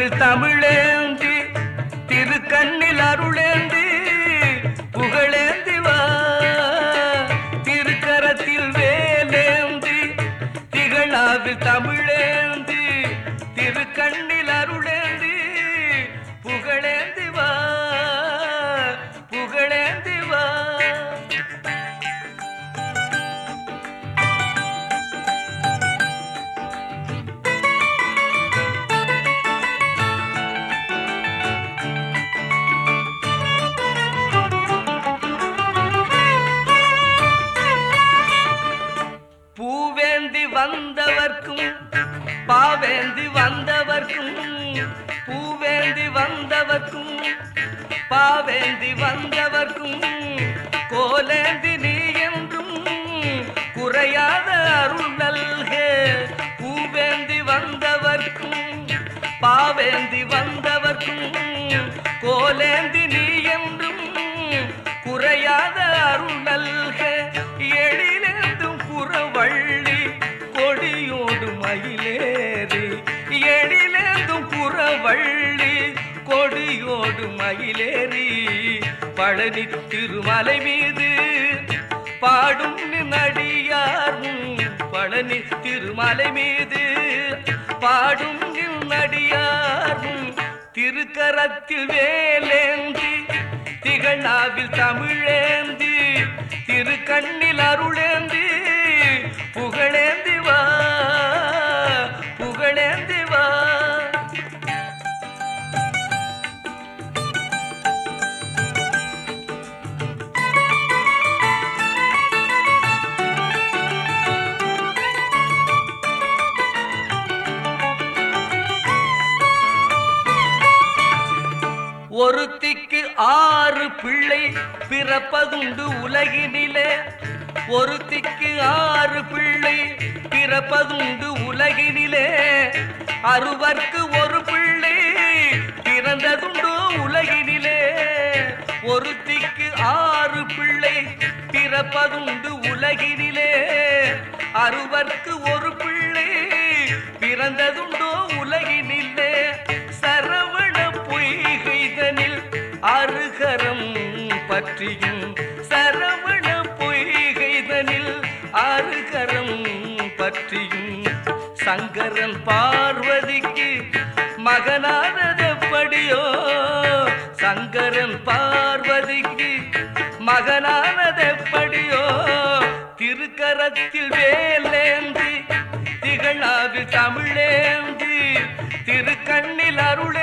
திருநாவில் தமிழேந்தி திருக்கண்ணில் அருளேந்தி புகழேந்தி வா திருக்கரத்தில் வேலேந்தி திகழாவில் தமிழேந்தி திருக்கண்ணில் அருளேந்தி புகழேந்தி வா புகழேந்தி வா பூவேந்தி வந்தவர்க்கும் பாவேந்தி வந்தவர்க்கும் பூவேந்தி வந்தவர்க்கும் பாவேந்தி வந்தவர்க்கும் கோலேந்தி நீ என்றும் குறையாத அருள் நல்கே பூவேந்தி வந்தவர்க்கும் பாவேந்தி வந்தவர்க்கும் கோலேந்தி நீ என்றும் குறையாத அருள் நல்க எழிலேந்தும் புறவள்ளி கொடியோடு மயிலேறி எழிலேந்தும் புறவள்ளி கொடியோடு மயிலேறி பழனி திருமலை மீது பாடும் நடியார் பழனி திருமலை மீது பாடும் நடியார் திருக்கரத்தில் வேலேந்தி திகழாவில் தமிழேந்தி திருக்கண்ணில் அருளேந்தி புகழேந்தி வா புகழேந்தி வா ஒருத்திக்கு ஆறு பிள்ளை பிறப்பதுண்டு உலகினிலே ஒருத்திக்கு ஆறு பிள்ளை பிறப்பதுண்டு உலகினிலே அறுவர்க்கு ஒரு பிள்ளை பிறந்ததுண்டோ உலகினிலே ஒருத்திக்கு ஆறு பிள்ளை பிறப்பதுண்டு உலகினிலே அறுவர்க்கு ஒரு பிள்ளை பிறந்ததுண்டோ உலகினிலே சரவண பொய்கைதனில் அருகரம் பற்றியும் சரவண பொய்கைதனில் அருகரம் பற்றியும் சங்கரன் பார்வதிக்கு மகனானதெப்படியோ சங்கரன் பார்வதிக்கு மகனானதெப்படியோ திருக்கரத்தில் வேலேந்தி திகழாவில் தமிழேந்தி திருக்கண்ணில் அருளே